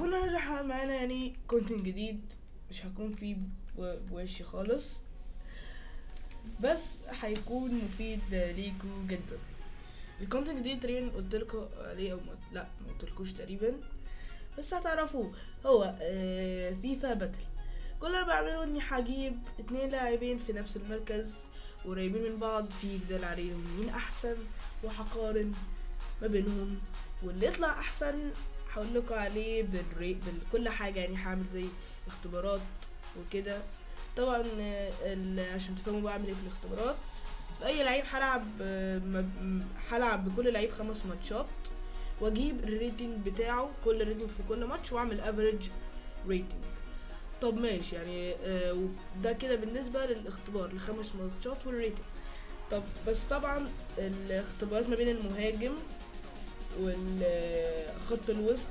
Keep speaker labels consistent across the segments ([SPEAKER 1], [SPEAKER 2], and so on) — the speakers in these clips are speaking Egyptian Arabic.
[SPEAKER 1] والنهارده ح- معانا يعني كونتنت جديد مش هكون فيه بو- بوشي خالص بس هيكون مفيد ليكو جدا الكونتنت الجديد تقريبا قلتلكوا عليه او ما لا ما قلتلكوش تقريبا بس هتعرفوه هو آه، فيفا باتل كل اللي بعمله اني هجيب اتنين لاعبين في نفس المركز قريبين من بعض في جدال عليهم مين احسن وهقارن ما بينهم واللي يطلع احسن هقول لكم عليه بالري... بكل حاجه يعني هعمل زي اختبارات وكده طبعا آه، ال- عشان تفهموا بعمل ايه في الاختبارات اي لعيب هلعب آه، مب- م- هلعب بكل لعيب خمس ماتشات واجيب الريتنج بتاعه كل ريتنج في كل ماتش واعمل افريج ريتنج طب ماشي يعني آه، ده كده بالنسبه للاختبار لخمس ماتشات والريتنج طب بس طبعا الاختبارات ما بين المهاجم والخط الوسط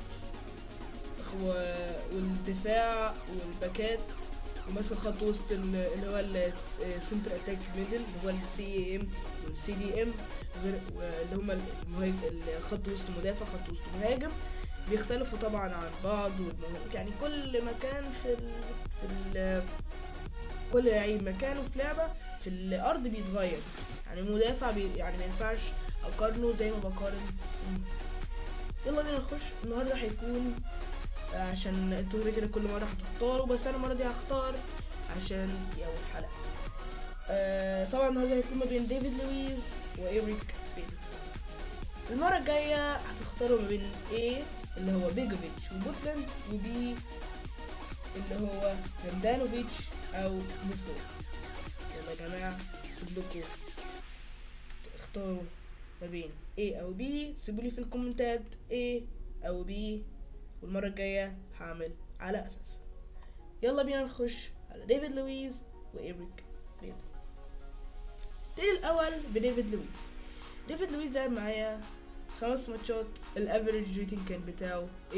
[SPEAKER 1] و- والدفاع والباكات ومثلا خط وسط ال- اللي هو السنتر اتاك ميدل اللي هو السي ام والسي دي ام غير اللي هما المهاجم الخط وسط مدافع خط وسط مهاجم بيختلفوا طبعا عن بعض والمهاجم يعني كل مكان في ال في ال كل لعيب مكانه في لعبة في الأرض بيتغير يعني مدافع بي يعني ما ينفعش أقارنه زي ما بقارن يلا بينا نخش النهارده هيكون عشان انتوا كده كده كل مرة هتختاروا بس أنا المرة دي هختار عشان دي أول حلقة آه طبعا النهارده هيكون ما بين ديفيد لويز وإيريك بيلي المرة الجاية هتختاروا ما بين A اللي هو بيجوفيتش وبوتلاند و B اللي هو هندانوفيتش أو بوفون يلا يا جماعة سيب لكم اختاروا ما بين A أو B سيبولي في الكومنتات A أو B والمرة الجاية هعمل على أساس يلا بينا نخش على ديفيد لويز وإيريك بيلي نبتدي الأول بديفيد لويز ديفيد لويز لعب معايا خمس ماتشات الافريج ريتنج كان بتاعه 8.1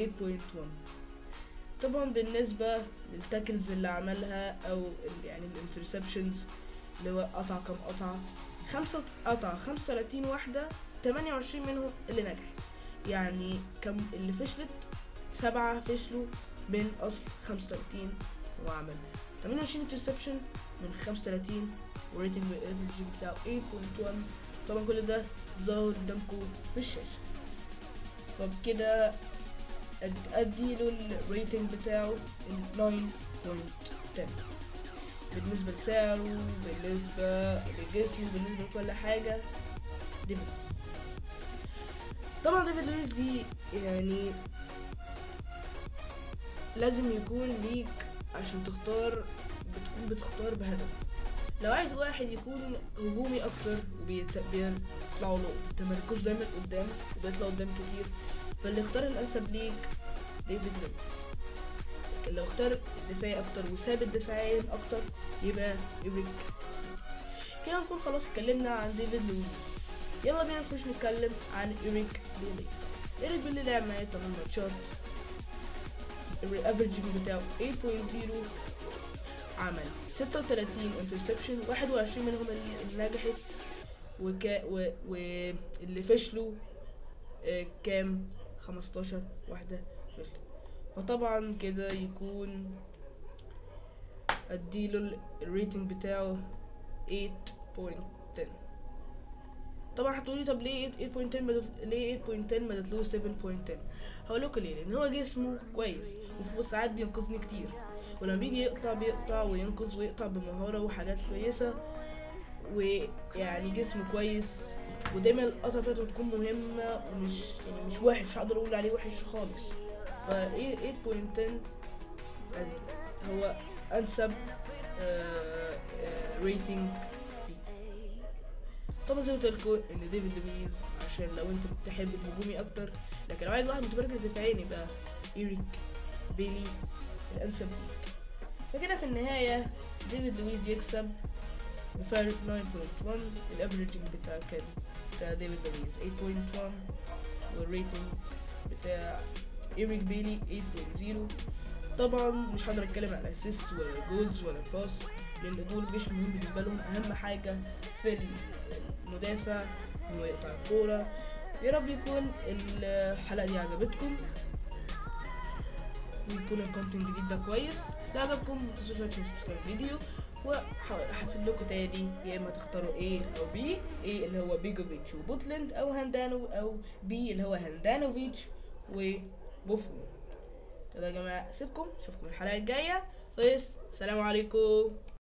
[SPEAKER 1] طبعا بالنسبة للتاكلز اللي عملها او ال- يعني الانترسبشنز اللي هو قطع كام قطعة خمسة قطع 35 واحدة 28 منهم اللي نجحت يعني كم اللي فشلت سبعة فشلوا من اصل 35 هو عمل 28 انترسبشن من 35 وريتنج الافريج بتاعه 8.1 طبعا كل ده ظاهر قدامكم في الشاشة فبكده أد- ادي له الريتنج بتاعه ال 9.10 بالنسبة لسعره بالنسبة لجسمه بالنسبة لكل حاجة ديفيد طبعا ديفيد لويس دي يعني لازم يكون ليك عشان تختار بتكون بتختار بهدف لو عايز واحد يكون هجومي اكتر وبيطلعوا له تمركز دايما قدام وبيطلع قدام كتير فاللي اختار الانسب ليك ديفيد لويس لكن لو اختار دفاعي اكتر وثابت دفاعيا اكتر يبقى ايريك كده نكون خلاص اتكلمنا عن ديفيد لويس يلا بينا نخش نتكلم عن ايريك بيلي ايريك بيلي لعب معايا 8 ماتشات الافريجنج بتاعه 8.0 عمل 36 انترسبشن 21 منهم اللي نجحت وكا و... واللي فشلوا آه، كام 15 واحدة فشلت فطبعا كده يكون اديله ال- الريتنج بتاعه 8.10 طبعا هتقولي طب ليه 8.10 بدل ليه 8.10 ما ادتلوش 7.10 هقول لكم ليه لان هو جسمه كويس وفي ساعات بينقذني كتير ولما بيجي يقطع بيقطع وينقذ ويقطع بمهارة وحاجات كويسة ويعني جسمه كويس ودايما القطع بتاعته بتكون مهمة ومش يعني مش وحش مش هقدر اقول عليه وحش خالص ف 8.10 هو انسب ريتنج طبعا زي ما قلت لكم ان ديفيد لويز عشان لو انت بتحب الهجومي اكتر لكن لو عايز واحد متمركز دفاعيا يبقى ايريك بيلي الانسب ليك فكده في النهاية ديفيد لويز يكسب بفارق 9.1 الافريجنج بتاع كان بتاع ديفيد لويز 8.1 والريتنج بتاع ايريك بيلي 8.0 طبعا مش هقدر اتكلم عن اسيست ولا جولز ولا باس لان دول مش مهم بالنسبه لهم اهم حاجه في المدافع هو يقطع الكوره يا رب يكون الحلقه دي عجبتكم ويكون الكونتنت الجديد ده كويس لو عجبكم متنسوش لايك وسبسكرايب الفيديو وهحاسب لكم تاني يا اما تختاروا A او B A اللي هو بيجوفيتش وبوتلند او هاندانو او B اللي هو هاندانوفيتش وبوفون كده يا جماعه اسيبكم اشوفكم الحلقه الجايه بس سلام عليكم